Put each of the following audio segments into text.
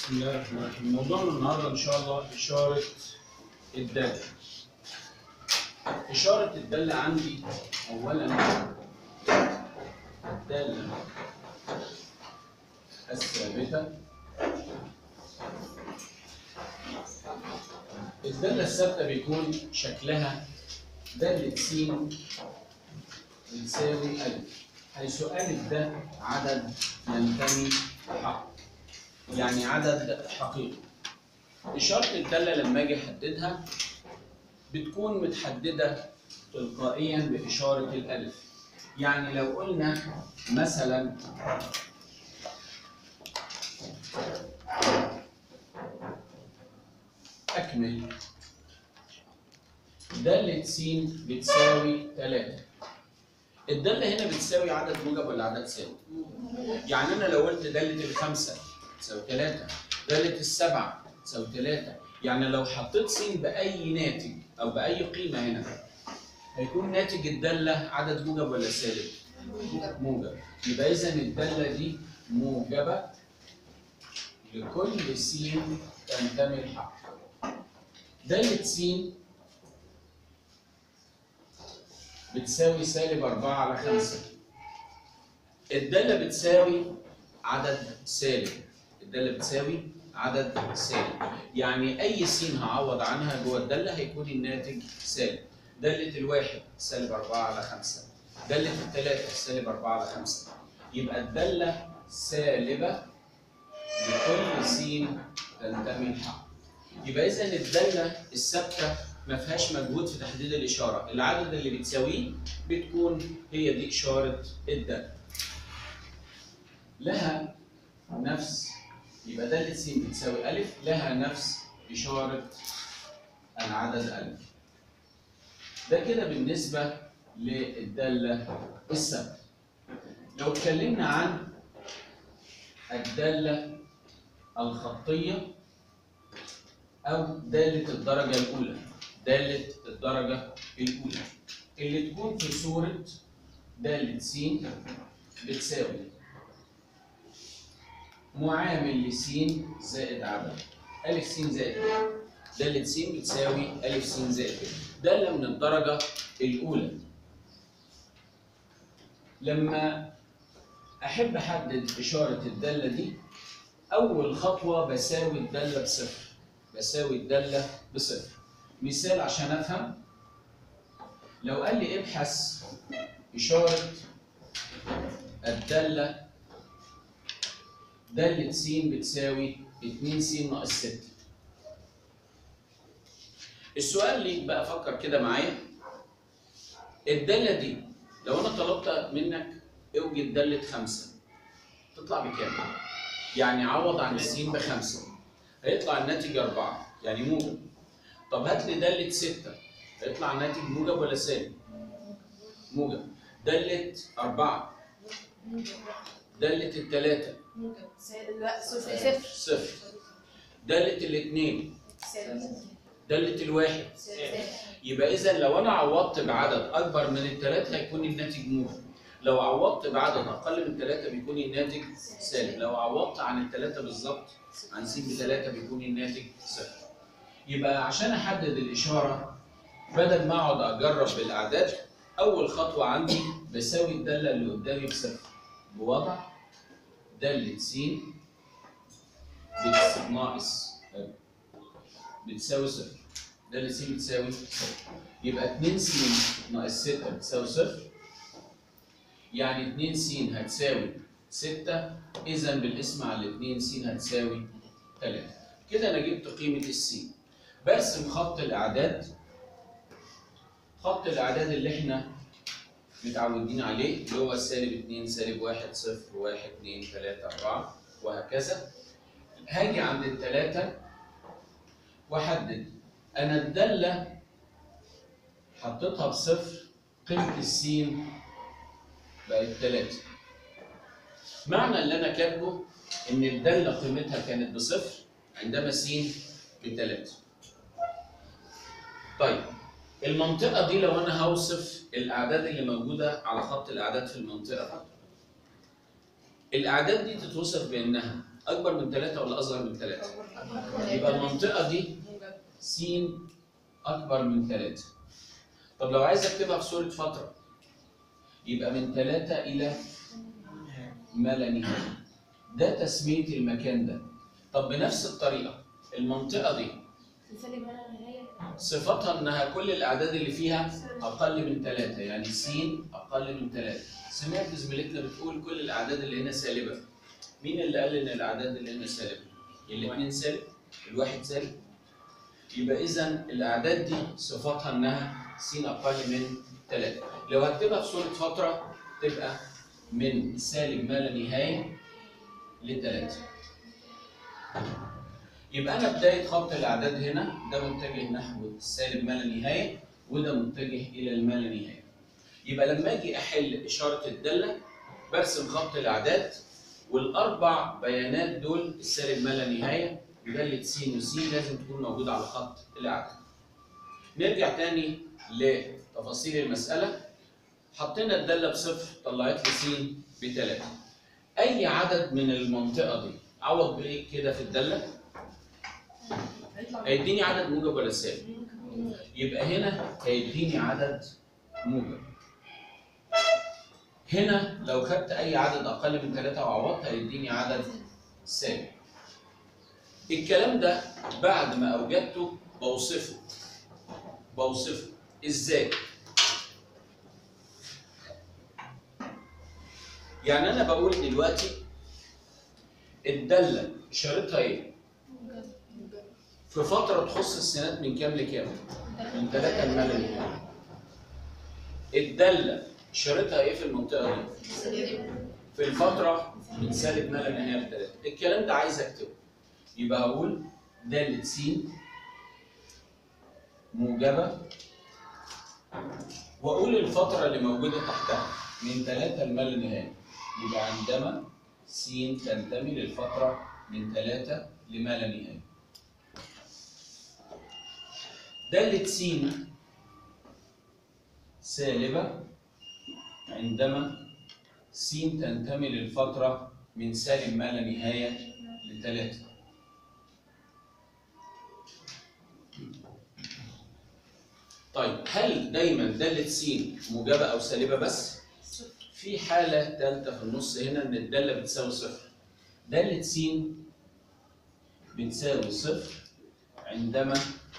بسم الله الرحمن الرحيم موضوعنا النهارده ان شاء الله اشاره الداله اشاره الداله عندي اولا الداله الثابته الداله الثابته بيكون شكلها داله س بتساوي ألف حيث ألف ده عدد ينتمي حق يعني عدد حقيقي إشارة الدالة لما أجي أحددها بتكون متحددة تلقائيا بإشارة الألف يعني لو قلنا مثلا أكمل دالة س بتساوي 3 الدالة هنا بتساوي عدد موجب ولا عدد سالب؟ يعني أنا لو قلت دالة الخمسة تساوي 3 دالة السبعة تساوي 3 يعني لو حطيت س بأي ناتج أو بأي قيمة هنا هيكون ناتج الدالة عدد موجب ولا سالب؟ موجب يبقى إذا الدالة دي موجبة لكل س تنتمي الحق دالة س بتساوي سالب 4 على 5 الدالة بتساوي عدد سالب الدالة بتساوي عدد سالب يعني أي س هعوض عنها جوه الدالة هيكون الناتج سالب دالة الواحد سالب 4 على 5 دالة الثلاثة سالب 4 على 5 يبقى الدالة سالبة لكل س تنتمي الحق يبقى إذا الدالة الثابتة ما فيهاش مجهود في تحديد الإشارة العدد اللي بتساويه بتكون هي دي إشارة الدالة لها نفس يبقى دالة س بتساوي ألف لها نفس إشارة العدد ألف ده كده بالنسبة للدالة الثابتة لو اتكلمنا عن الدالة الخطية أو دالة الدرجة الأولى دالة الدرجة الأولى اللي تكون في صورة دالة س بتساوي معامل لس زائد عدد ألف س زائد دالة س بتساوي ألف س زائد دالة من الدرجة الأولى لما أحب أحدد إشارة الدالة دي أول خطوة بساوي الدالة بصفر بساوي الدالة بصفر مثال عشان أفهم لو قال لي ابحث إشارة الدالة دالة س بتساوي 2 س ناقص 6 السؤال ليك بقى فكر كده معايا الدالة دي لو أنا طلبت منك اوجد دالة 5 تطلع بكام؟ يعني عوض عن السين بخمسة هيطلع الناتج أربعة يعني موجب طب هات لي دالة ستة هيطلع الناتج موجب ولا سالب؟ موجب دالة أربعة دالة التلاتة موجب سالب لا صفر صفر دالة الاثنين سالب دالة الواحد سالب يبقى إذا لو أنا عوضت بعدد أكبر من التلاتة هيكون الناتج موجب لو عوضت بعدد أقل من ثلاثة بيكون الناتج سالب لو عوضت عن الثلاثة بالظبط عن س بثلاثة بيكون الناتج صفر يبقى عشان أحدد الإشارة بدل ما أقعد أجرب بالأعداد أول خطوة عندي بساوي الدالة اللي قدامي بصفر بوضع دالة س بتس- ناقص بتساوي صفر دالة س بتساوي صفر يبقى 2 س ناقص 6 بتساوي صفر يعني 2 س هتساوي 6 إذا بالاسم على 2 س هتساوي 3 كده أنا جبت قيمة الس برسم خط الأعداد خط الأعداد اللي إحنا متعودين عليه اللي هو سالب 2 سالب 1 0 1 2 3 4 وهكذا هاجي عند الثلاثة وأحدد أنا الدالة حطيتها بصفر قيمة السين بقت 3 معنى اللي انا كاتبه ان الداله قيمتها كانت بصفر عندما س بثلاثة طيب المنطقة دي لو أنا هوصف الأعداد اللي موجودة على خط الأعداد في المنطقة دي الاعداد دي تتوصف بانها اكبر من ثلاثة ولا اصغر من ثلاثة يبقى المنطقه دي س اكبر من ثلاثة طب لو عايز اكتبها في صوره فتره يبقى من ثلاثة الى ما لا نهايه ده تسميه المكان ده طب بنفس الطريقه المنطقه دي مثالي ما لا نهاية صفتها انها كل الاعداد اللي فيها اقل من ثلاثة يعني س اقل من ثلاثة سمعت زميلتنا بتقول كل الاعداد اللي هنا سالبه مين اللي قال ان الاعداد اللي هنا سالبه الاثنين سالب الواحد سالب يبقى اذا الاعداد دي صفاتها انها س اقل من ثلاثة لو هكتبها في صوره فتره تبقى من سالب ما لا نهايه لثلاثة يبقى انا بدايه خط الاعداد هنا ده متجه نحو السالب ما لا نهايه وده متجه الى الما لا نهايه يبقى لما اجي احل اشاره الداله برسم خط الاعداد والاربع بيانات دول السالب ما لا نهايه وداله س وس لازم تكون موجوده على خط الاعداد نرجع تاني لتفاصيل المساله حطينا الداله بصفر طلعت لي س بثلاثه اي عدد من المنطقه دي عوض بايه كده في الداله هيديني عدد موجب ولا سالب يبقى هنا هيديني عدد موجب هنا لو خدت اي عدد اقل من ثلاثة وعوضت هيديني عدد سالب الكلام ده بعد ما اوجدته بوصفه بوصفه ازاي يعني انا بقول دلوقتي الداله اشارتها ايه في فتره تخص السنات من كام لكام من 3 لما لا نهايه الداله اشارتها ايه في المنطقه دي في الفتره من سالب ما لا نهايه لثلاثه الكلام ده عايز اكتبه يبقى هقول داله س موجبه واقول الفتره اللي موجوده تحتها من 3 لما لا نهايه يبقى عندما س تنتمي للفتره من 3 لما لا نهايه دالة س سالبة عندما س تنتمي للفترة من سالب ما لا نهاية لثلاثة طيب هل دايما دالة س موجبة أو سالبة بس؟ في حالة ثالثة في النص هنا إن الدالة بتساوي صفر. دالة س بتساوي صفر عندما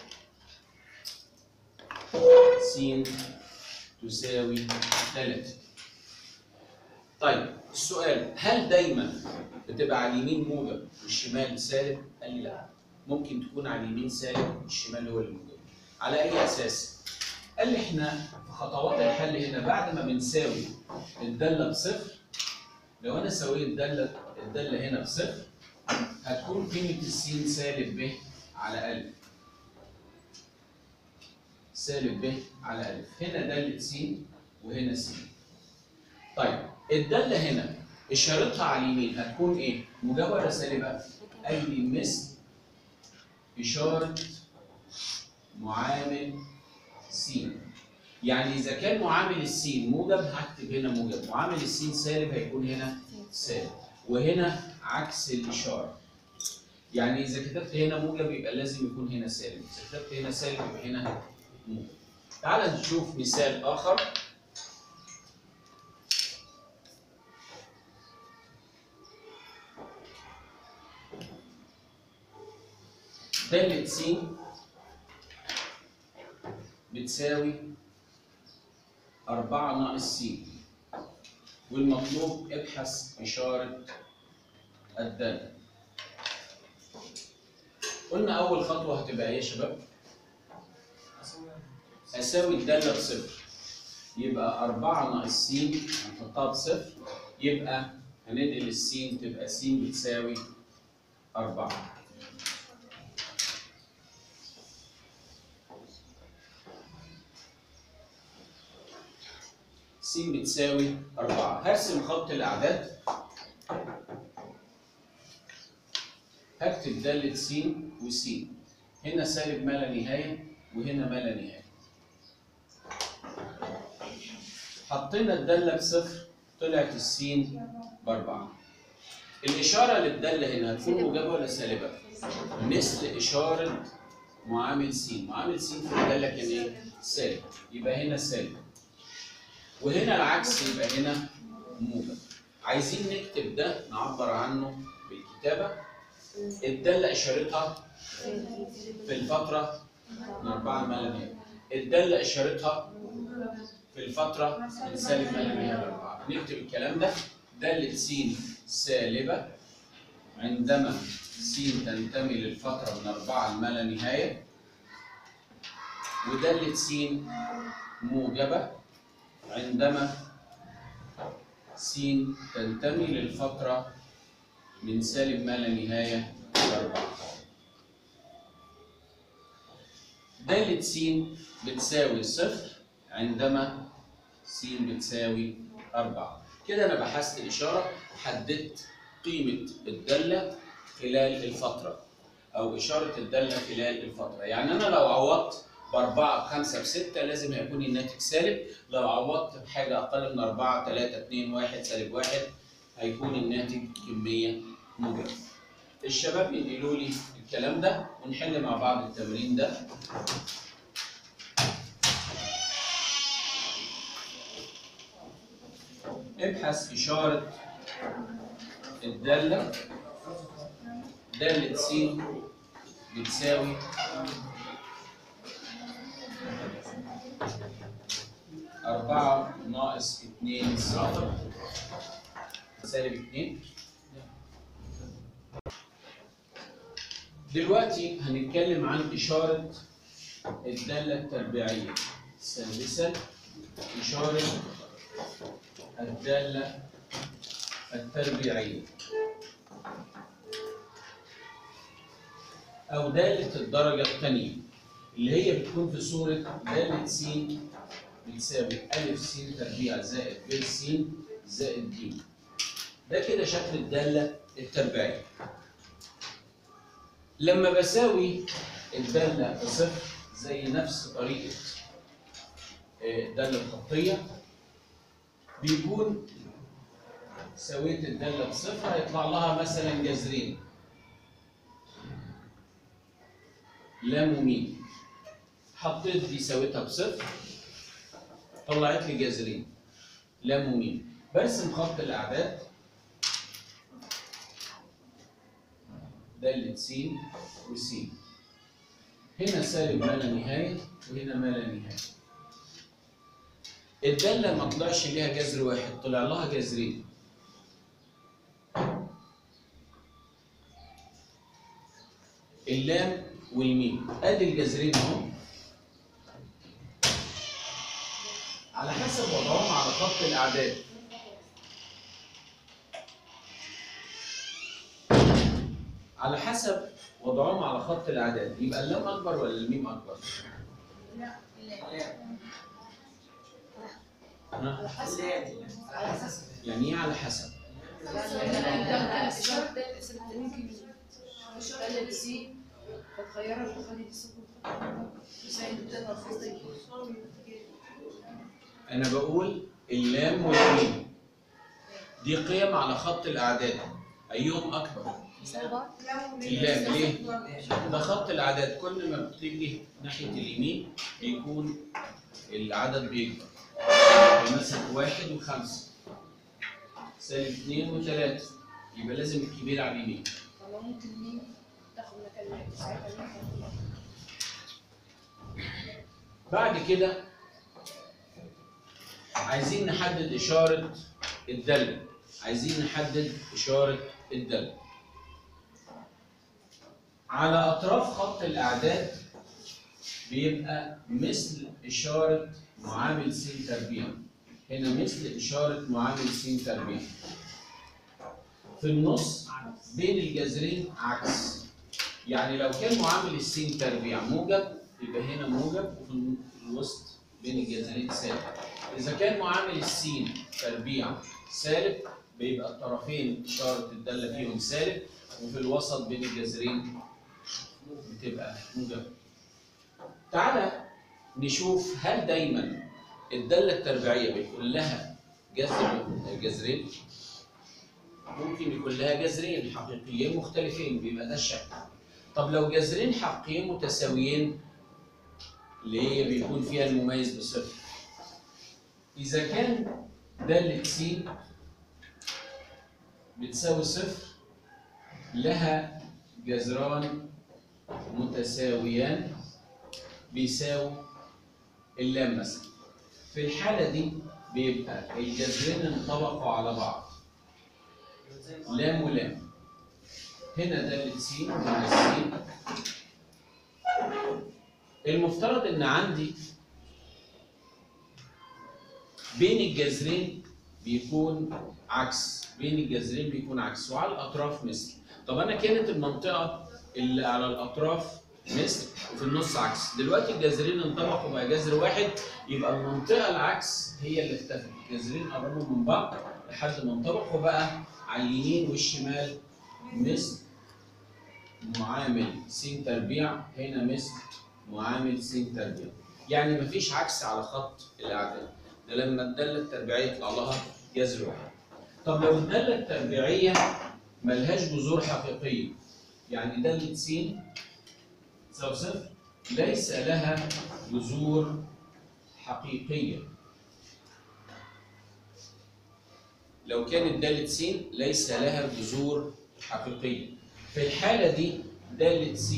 س تساوي 3 طيب السؤال هل دايما بتبقى على اليمين موجب والشمال سالب؟ قال لي لا ممكن تكون على اليمين سالب والشمال هو اللي موجب على اي اساس؟ قال لي احنا في خطوات الحل هنا بعد ما بنساوي الداله بصفر لو انا سويت الداله الداله هنا بصفر هتكون قيمه السين سالب ب على الف سالب ب على ألف هنا دالة س وهنا س طيب الدالة هنا إشارتها على اليمين هتكون إيه؟ موجبة ولا سالبة؟ قال لي مثل إشارة معامل س يعني إذا كان معامل السين موجب هكتب هنا موجب معامل السين سالب هيكون هنا سالب وهنا عكس الإشارة يعني إذا كتبت هنا موجب يبقى لازم يكون هنا سالب إذا كتبت هنا سالب يبقى هنا موجب تعال نشوف مثال آخر دالة س بتساوي أربعة ناقص س والمطلوب ابحث إشارة الدالة قلنا أول خطوة هتبقى إيه يا شباب؟ أساوي الدالة بصفر يبقى أربعة ناقص س هنحطها بصفر يبقى هننقل السين تبقى س بتساوي أربعة س بتساوي أربعة هرسم خط الأعداد هكتب دالة س وس هنا سالب ما لا نهاية وهنا ما لا نهاية حطينا الدالة بصفر طلعت السين بأربعة الاشاره للداله هنا هتكون موجبه ولا سالبه مثل اشاره معامل س معامل س في الداله كان ايه سالب يبقى هنا سالب وهنا العكس يبقى هنا موجب عايزين نكتب ده نعبر عنه بالكتابه الداله اشارتها في الفتره من 4 ما لا نهايه الداله اشارتها في الفتره من سالب ما لا نهايه ل 4 نكتب الكلام ده داله س سالبه عندما س تنتمي للفتره من 4 ما لا نهايه وداله س موجبه عندما س تنتمي للفترة من سالب ما لا نهاية لأربعة. دالة س بتساوي صفر عندما س بتساوي أربعة. كده أنا بحثت الإشارة حددت قيمة الدالة خلال الفترة أو إشارة الدالة خلال الفترة، يعني أنا لو عوضت بأربعة بخمسة بستة لازم هيكون الناتج سالب، لو عوضت بحاجة أقل من أربعة تلاتة اتنين واحد سالب واحد هيكون الناتج كمية موجبة. الشباب ينقلوا لي الكلام ده ونحل مع بعض التمرين ده. ابحث إشارة الدالة دالة س بتساوي أربعة ناقص اتنين صفر سالب اتنين دلوقتي هنتكلم عن إشارة الدالة التربيعية ثالثا إشارة الدالة التربيعية أو دالة الدرجة الثانية اللي هي بتكون في صورة دالة س بتساوي أ س تربيع زائد ب س زائد ج. ده كده شكل الدالة التربيعية. لما بساوي الدالة بصفر زي نفس طريقة آه، الدالة الخطية بيكون سويت الدالة بصفر هيطلع لها مثلا جذرين لام وميم حطيت دي سويتها بصفر طلعت لي جذرين لام وميم برسم خط الاعداد دالة س وس هنا سالب ما لا نهاية وهنا ما لا نهاية الدالة ما طلعش ليها جذر واحد طلع لها جذرين اللام والميم ادي الجذرين اهو على حسب وضعهم على خط الاعداد على حسب وضعهم على خط الاعداد يبقى اللام اكبر ولا الميم اكبر؟ ها؟ على حسب على حسب يعني ايه على حسب؟ الشرط ده ممكن تقلل سي فتغيرها وتخلي دي سكون تساعد ده الخطية انا بقول اللام والميم دي قيم على خط الاعداد ايهم اكبر؟ اللام ليه؟ ده خط الاعداد كل ما بتيجي ناحيه اليمين بيكون العدد بيكبر يعني مثلا واحد وخمسه سالب اثنين وثلاثه يبقى لازم الكبير على اليمين طب ممكن مين تاخد مكان ساعتها مين بعد كده عايزين نحدد اشاره الداله عايزين نحدد اشاره الداله على اطراف خط الاعداد بيبقى مثل اشاره معامل س تربيع هنا مثل اشاره معامل س تربيع في النص بين الجذرين عكس يعني لو كان معامل السين تربيع موجب يبقى هنا موجب وفي الوسط بين الجذرين سالب اذا كان معامل السين تربيع سالب بيبقى الطرفين اشاره الداله فيهم سالب وفي الوسط بين الجذرين بتبقى موجب تعالى نشوف هل دايما الداله التربيعيه بيكون لها جذر جذرين ممكن يكون لها جذرين حقيقيين مختلفين بيبقى ده الشكل طب لو جذرين حقيقيين متساويين اللي هي بيكون فيها المميز بصفر إذا كان دالة س بتساوي صفر لها جذران متساويان بيساوي اللام مثلا في الحالة دي بيبقى الجذرين انطبقوا على بعض لام ولام هنا دالة س مع س المفترض ان عندي بين الجذرين بيكون عكس بين الجذرين بيكون عكس وعلى الاطراف مثل طب انا كانت المنطقه اللي على الاطراف مثل وفي النص عكس دلوقتي الجذرين انطبقوا بقى جذر واحد يبقى المنطقه العكس هي اللي اختفت الجذرين قربوا من بعض لحد ما انطبقوا بقى على اليمين والشمال مثل معامل س تربيع هنا مثل معامل س تربيع يعني مفيش عكس على خط الاعداد ده لما الداله التربيعيه يطلع لها جذر واحد طب لو الداله التربيعيه ملهاش جذور حقيقيه يعني داله س تساوي صفر ليس لها جذور حقيقيه لو كانت دالة س ليس لها جذور حقيقية. في الحالة دي دالة س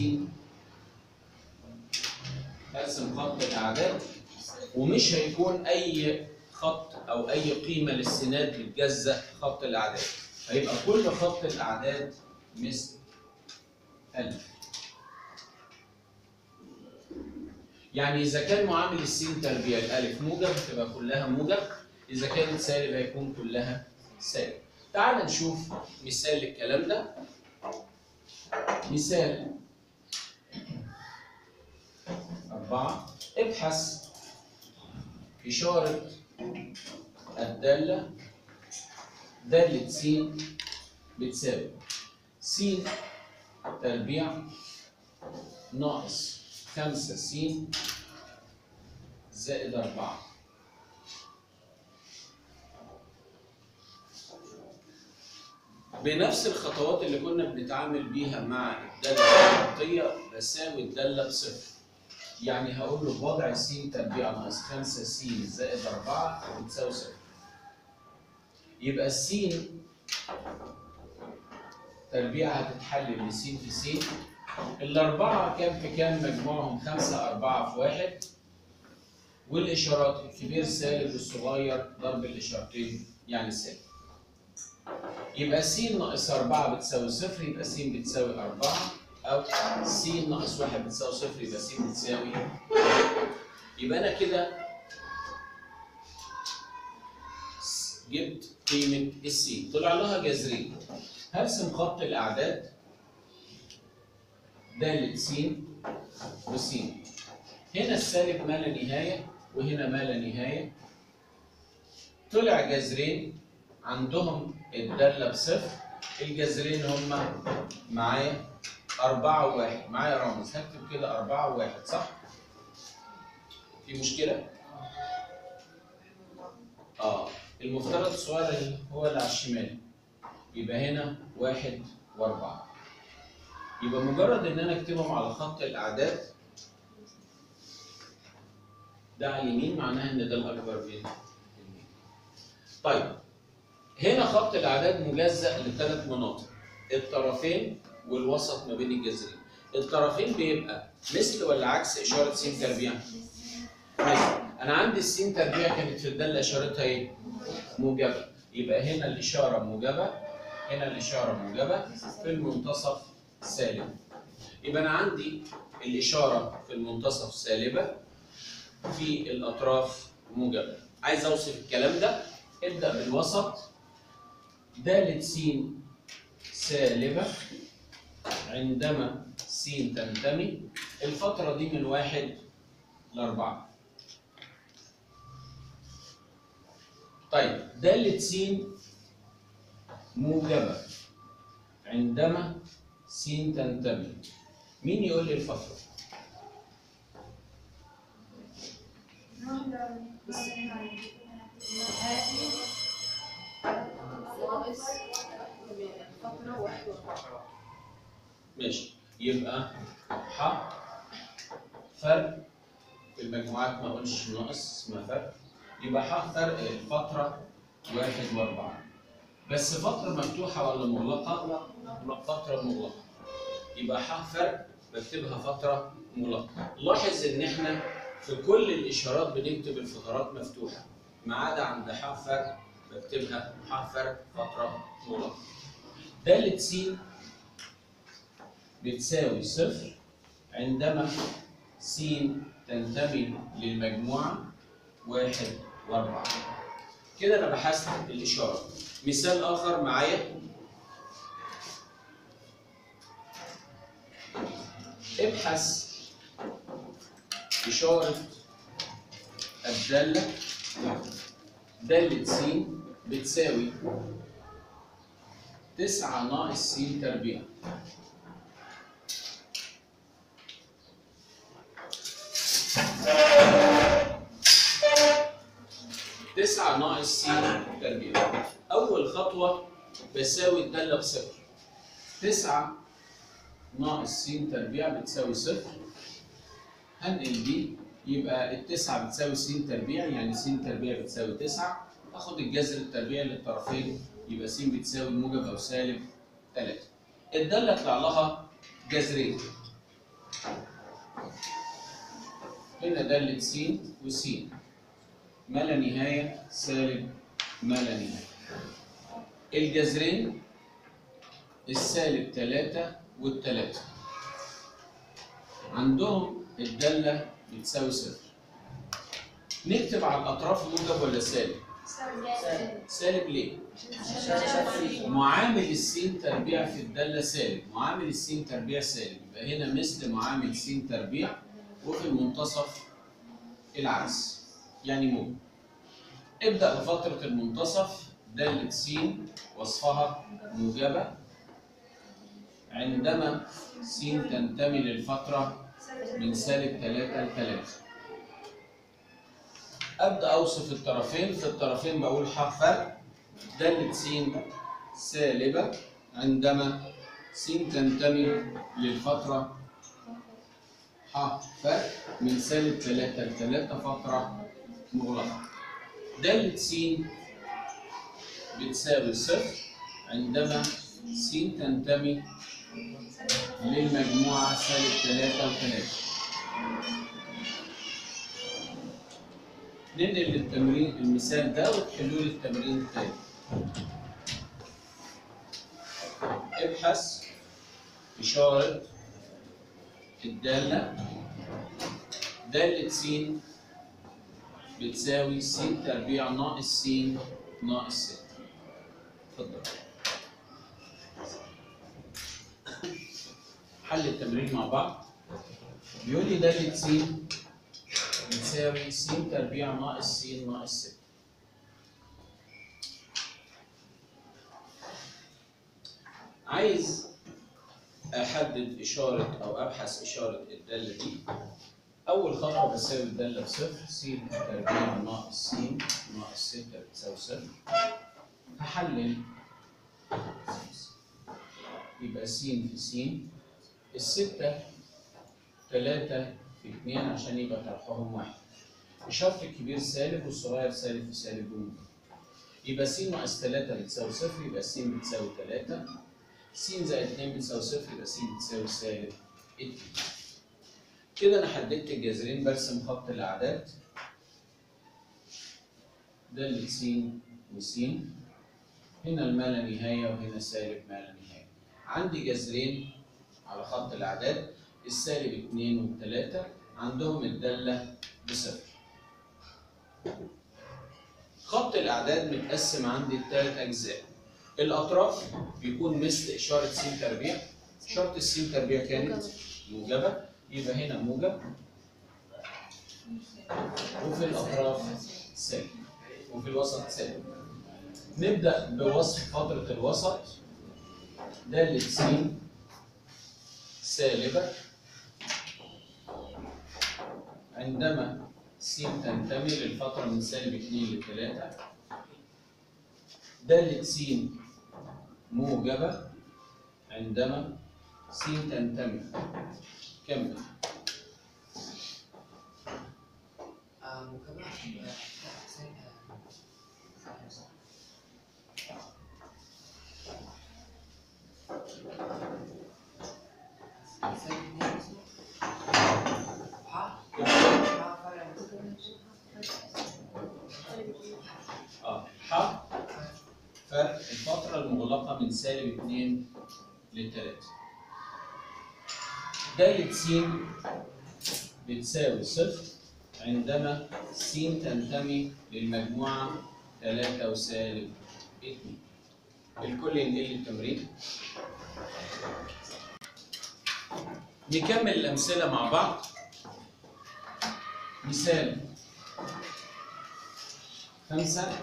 ارسم خط الأعداد ومش هيكون أي خط أو أي قيمة للسينات بتجزأ خط الأعداد. هيبقى كل خط الأعداد مثل ألف. يعني إذا كان معامل السين تربيع الألف موجب تبقى كلها موجب، إذا كانت سالب هيكون كلها سالب. تعال نشوف مثال للكلام ده. مثال أربعة ابحث إشارة الدالة دالة س بتساوي س تربيع ناقص خمسة س زائد أربعة بنفس الخطوات اللي كنا بنتعامل بيها مع الدالة الخطية بساوي الدالة بصفر يعني هقول له بوضع س تربيع ناقص 5 س زائد 4 بتساوي صفر يبقى السين تربيع هتتحل من س في س الأربعة كام في كام مجموعهم خمسة أربعة في واحد والإشارات الكبير سالب والصغير ضرب الإشارتين يعني سالب يبقى س ناقص 4 بتساوي صفر يبقى س بتساوي 4 أو س ناقص 1 بتساوي صفر يبقى س بتساوي يبقى أنا كده جبت قيمة الس طلع لها جذرين هرسم خط الأعداد دالة س وس هنا السالب ما لا نهاية وهنا ما لا نهاية طلع جذرين عندهم الدالة بصفر الجذرين هما معايا أربعة وواحد معايا رمز هكتب كده أربعة وواحد صح؟ في مشكلة؟ آه المفترض الصغير هو اللي على الشمال يبقى هنا واحد وأربعة يبقى مجرد إن أنا أكتبهم على خط الأعداد ده على اليمين معناها إن ده الأكبر بين طيب هنا خط الاعداد مجزأ لثلاث مناطق الطرفين والوسط ما بين الجذرين الطرفين بيبقى مثل ولا عكس اشاره س تربيع مثل انا عندي السين تربيع كانت في الداله اشارتها ايه موجبه يبقى هنا الاشاره موجبه هنا الاشاره موجبه في المنتصف سالب يبقى انا عندي الاشاره في المنتصف سالبه في الاطراف موجبه عايز اوصف الكلام ده ابدا بالوسط دالة س سالبة عندما س تنتمي الفترة دي من واحد لأربعة. طيب دالة س موجبة عندما س تنتمي. مين يقول لي الفترة؟ فترة واحد وأربعة ماشي يبقى ح فرق في المجموعات ما اقولش ناقص اسمها فرق يبقى ح فرق الفترة واحد وأربعة بس فترة مفتوحة ولا مغلقة؟ لا فترة مغلقة يبقى ح فرق بكتبها فترة مغلقة لاحظ إن إحنا في كل الإشارات بنكتب الفترات مفتوحة ما عدا عند ح فرق بكتبها ح فرق فترة مغلقة دالة س بتساوي صفر عندما س تنتمي للمجموعة واحد وأربعة كده أنا بحثت الإشارة مثال آخر معايا ابحث إشارة الدالة دالة س بتساوي تسعة ناقص س تربيع تسعة ناقص س تربيع أول خطوة بساوي الدالة بصفر تسعة ناقص س تربيع بتساوي صفر هنقل دي يبقى التسعة بتساوي س تربيع يعني س تربيع بتساوي تسعة آخد الجذر التربيعي للطرفين يبقى س بتساوي موجب أو سالب تلاتة الدالة طلع لها جذرين هنا دالة س وس ما لا نهاية سالب ما لا نهاية الجذرين السالب تلاتة والتلاتة عندهم الدالة بتساوي صفر نكتب على الأطراف موجب ولا سالب؟ سالب ليه؟ معامل السين تربيع في الدالة سالب معامل السين تربيع سالب يبقى هنا مثل معامل س تربيع وفي المنتصف العكس يعني موجب ابدأ بفترة المنتصف دالة س وصفها موجبة عندما س تنتمي للفترة من سالب 3 ل 3 أبدأ أوصف الطرفين في الطرفين بقول ح فرق دالة س سالبة عندما س تنتمي للفترة ح فرق من سالب 3 ل 3 فترة مغلقة دالة س بتساوي صفر عندما س تنتمي للمجموعة سالب 3 و 3 ننقل للتمرين المثال ده وتحلوا لي التمرين التاني ابحث إشارة الدالة دالة س بتساوي س تربيع ناقص س ناقص 6 اتفضل حل التمرين مع بعض بيقول لي دالة س بتساوي س تربيع ناقص س ناقص 6 عايز احدد اشاره او ابحث اشاره الداله دي اول خطوه بساوي الداله بصفر س تربيع ناقص س ناقص 6 بتساوي صفر هحلل يبقى س في س الستة تلاتة في اتنين عشان يبقى طرحهم واحد الشرط الكبير سالب والصغير سالب في سالب وموجب يبقى س ناقص تلاتة بتساوي صفر يبقى س بتساوي تلاتة س زائد اتنين بتساوي صفر يبقى س بتساوي سالب اتنين كده انا حددت الجذرين برسم خط الاعداد دالة س وس هنا الما لا نهاية وهنا سالب ما لا نهاية عندي جذرين على خط الأعداد السالب 2 والتلاتة عندهم الدالة بصفر خط الأعداد متقسم عندي لثلاث أجزاء الأطراف بيكون مثل إشارة س تربيع إشارة الس تربيع كانت موجبة يبقى هنا موجب وفي الأطراف سالب وفي الوسط سالب نبدأ بوصف فترة الوسط دالة س سالبة عندما س تنتمي للفترة من سالب 2 ل 3 دالة س موجبة عندما س تنتمي كمل آه، موجبة آه، لا، سالب آه، صح. سالب اتنين اسمه. ح ح فرق اه ح فرق الفترة المغلقة من سالب 2 ل 3 دالة س بتساوي صفر عندما س تنتمي للمجموعة 3 وسالب 2 الكل ينقل التمرين نكمل الأمثلة مع بعض مثال خمسة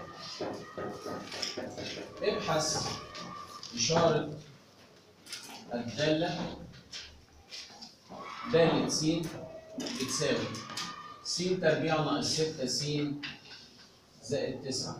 ابحث إشارة الدالة دالة س بتساوي س تربيع ناقص ستة س زائد تسعة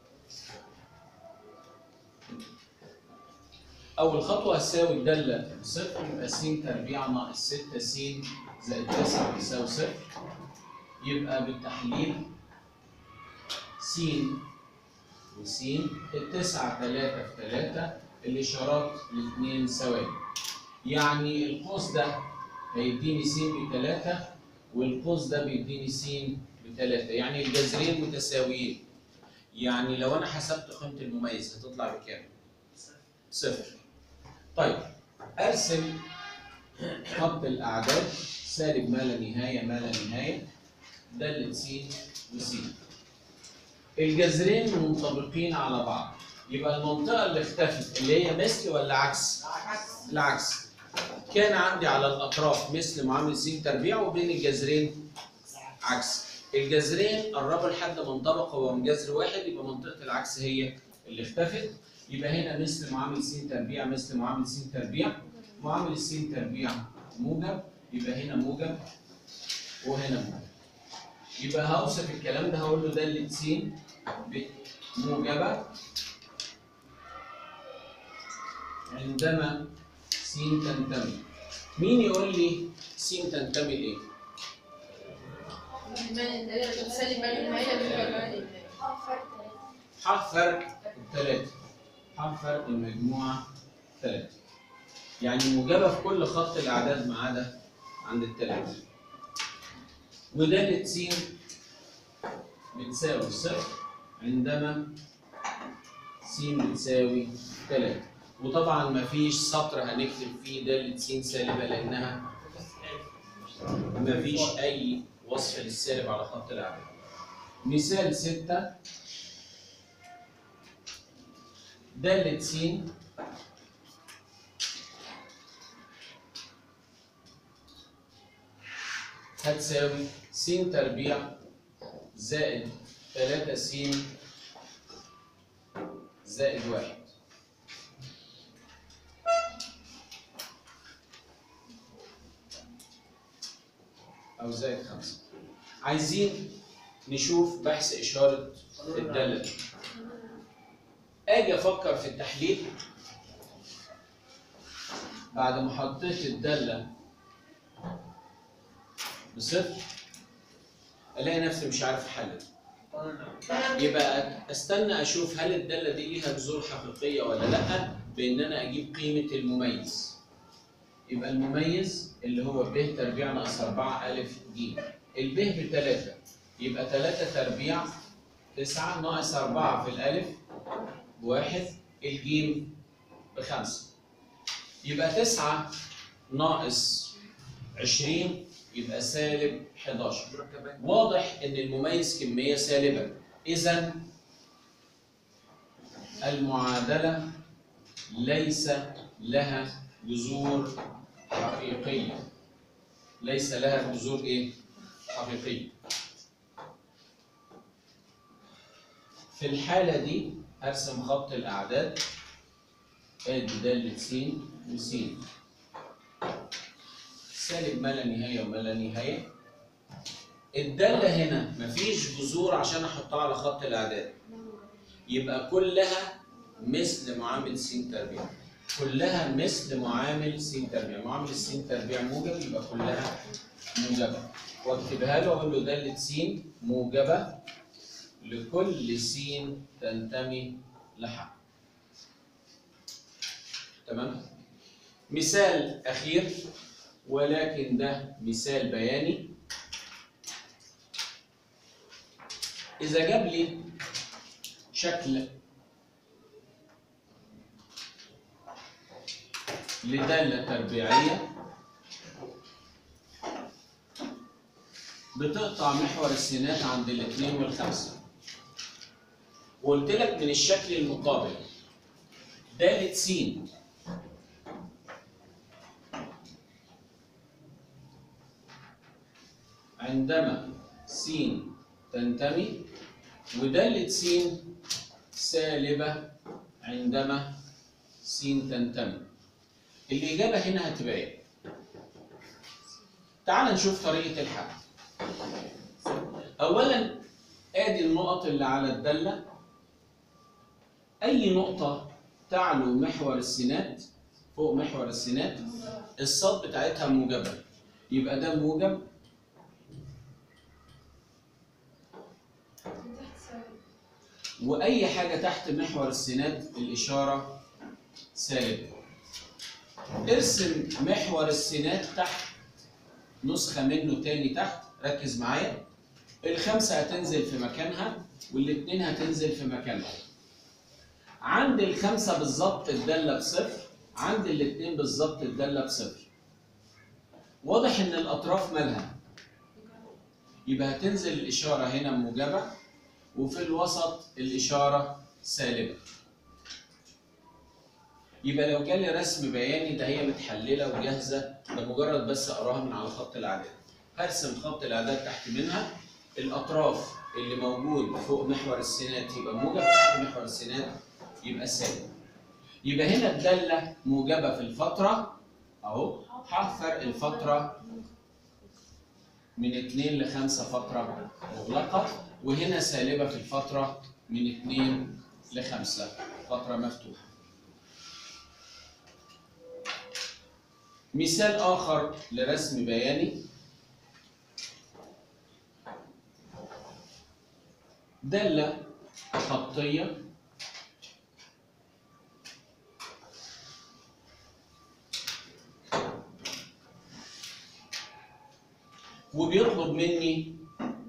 أول خطوة هتساوي الدالة بصفر يبقى س تربيع ناقص ستة س زائد تسعة بيساوي صفر يبقى بالتحليل س وس التسعة تلاتة في تلاتة الإشارات الاتنين سواد يعني القوس ده هيديني س بتلاتة والقوس ده بيديني س بتلاتة يعني الجذرين متساويين يعني لو أنا حسبت قيمة المميز هتطلع بكام؟ صفر طيب أرسم خط الأعداد سالب ما لا نهاية ما لا نهاية دالة س وس الجذرين منطبقين على بعض يبقى المنطقة اللي اختفت اللي هي مثل ولا عكس؟ العكس كان عندي على الأطراف مثل معامل س تربيع وبين الجذرين عكس الجذرين قربوا لحد منطبق هو من جذر واحد يبقى منطقة العكس هي اللي اختفت يبقى هنا مثل معامل س تربيع مثل معامل س تربيع معامل الس تربيع موجب يبقى هنا موجب وهنا موجب يبقى هوصف الكلام ده هقول له دالة س موجبة عندما س تنتمي مين يقول لي س تنتمي لايه؟ سالب ما لا نهاية بيبقى ما لا نهاية. ح فرق الثلاثة ح فرق المجموعة ثلاثة يعني موجبة في كل خط الأعداد ما عدا عند الثلاثة ودالة س بتساوي صفر عندما س بتساوي ثلاثة وطبعا مفيش سطر هنكتب فيه دالة س سالبة لأنها مفيش أي وصف للسالب على خط الأعداد مثال ستة دالة س هتساوي س تربيع زائد 3 س زائد واحد أو زائد خمسة عايزين نشوف بحث إشارة الدالة دي اجي افكر في التحليل بعد ما حطيت الداله بصفر الاقي نفسي مش عارف احلل يبقى استنى اشوف هل الداله دي ليها جذور حقيقيه ولا لا بان انا اجيب قيمه المميز يبقى المميز اللي هو ب تربيع ناقص 4 ا ج الب بثلاثة يبقى 3 تربيع 9 ناقص 4 في الالف بواحد الجيم بخمسة يبقى تسعة ناقص عشرين يبقى سالب 11 واضح ان المميز كمية سالبة اذا المعادلة ليس لها جذور حقيقية ليس لها جذور ايه؟ حقيقية في الحالة دي ارسم خط الاعداد ادي دالة س وس سالب ما لا نهاية وما لا نهاية الدالة هنا مفيش جذور عشان احطها على خط الاعداد يبقى كلها مثل معامل س تربيع كلها مثل معامل س تربيع معامل س تربيع موجب يبقى كلها موجبة واكتبها له واقول له دالة س موجبة لكل س تنتمي لحق تمام مثال أخير ولكن ده مثال بياني إذا جاب لي شكل لدالة تربيعية بتقطع محور السينات عند الاثنين والخمسة وقلت لك من الشكل المقابل دالة س عندما س تنتمي ودالة س سالبة عندما س تنتمي الإجابة هنا هتبقى إيه؟ تعال نشوف طريقة الحل أولا آدي النقط اللي على الدالة أي نقطة تعلو محور السينات فوق محور السينات الصاد بتاعتها موجبة يبقى ده موجب واي حاجه تحت محور السينات الاشاره سالبه ارسم محور السينات تحت نسخه منه تاني تحت ركز معايا الخمسه هتنزل في مكانها والاثنين هتنزل في مكانها عند الخمسه بالظبط الداله بصفر عند الاثنين بالظبط الداله بصفر واضح ان الاطراف مالها يبقى هتنزل الاشاره هنا موجبه وفي الوسط الإشارة سالبة. يبقى لو جالي رسم بياني ده هي متحللة وجاهزة ده مجرد بس أقراها من على خط الأعداد. هرسم خط الأعداد تحت منها الأطراف اللي موجود فوق محور السينات يبقى موجب تحت محور السينات يبقى سالب. يبقى هنا الدالة موجبة في الفترة أهو ح فرق الفترة من 2 ل 5 فترة مغلقة وهنا سالبة في الفترة من 2 ل 5 فترة مفتوحة. مثال آخر لرسم بياني دالة خطية وبيطلب مني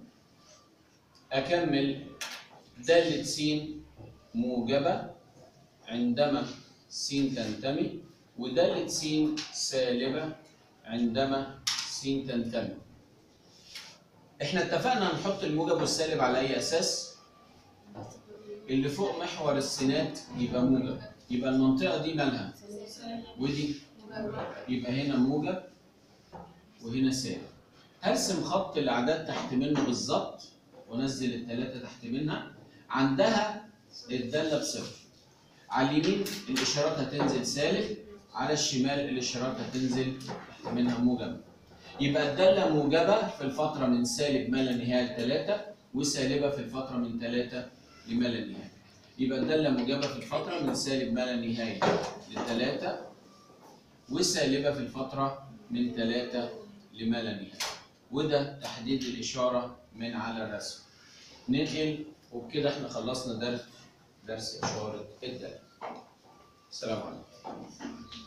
أكمل دالة س موجبة عندما س تنتمي ودالة س سالبة عندما س تنتمي. احنا اتفقنا نحط الموجب والسالب على أي أساس؟ اللي فوق محور السينات يبقى موجب، يبقى المنطقة دي مالها؟ ودي يبقى هنا موجب وهنا سالب. هرسم خط الأعداد تحت منه بالظبط وانزل الثلاثه تحت منها عندها الداله بصفر على اليمين الاشارات هتنزل سالب على الشمال الاشارات هتنزل تحت منها موجبه يبقى الداله موجبه في الفتره من سالب ما لا نهايه لثلاثه وسالبه في الفتره من ثلاثه لما لا نهايه يبقى الداله موجبه في الفتره من سالب ما لا نهايه لثلاثه وسالبه في الفتره من ثلاثه لما لا نهايه وده تحديد الاشاره من على الرسم ننقل وبكده احنا خلصنا درس درس اشاره الداله السلام عليكم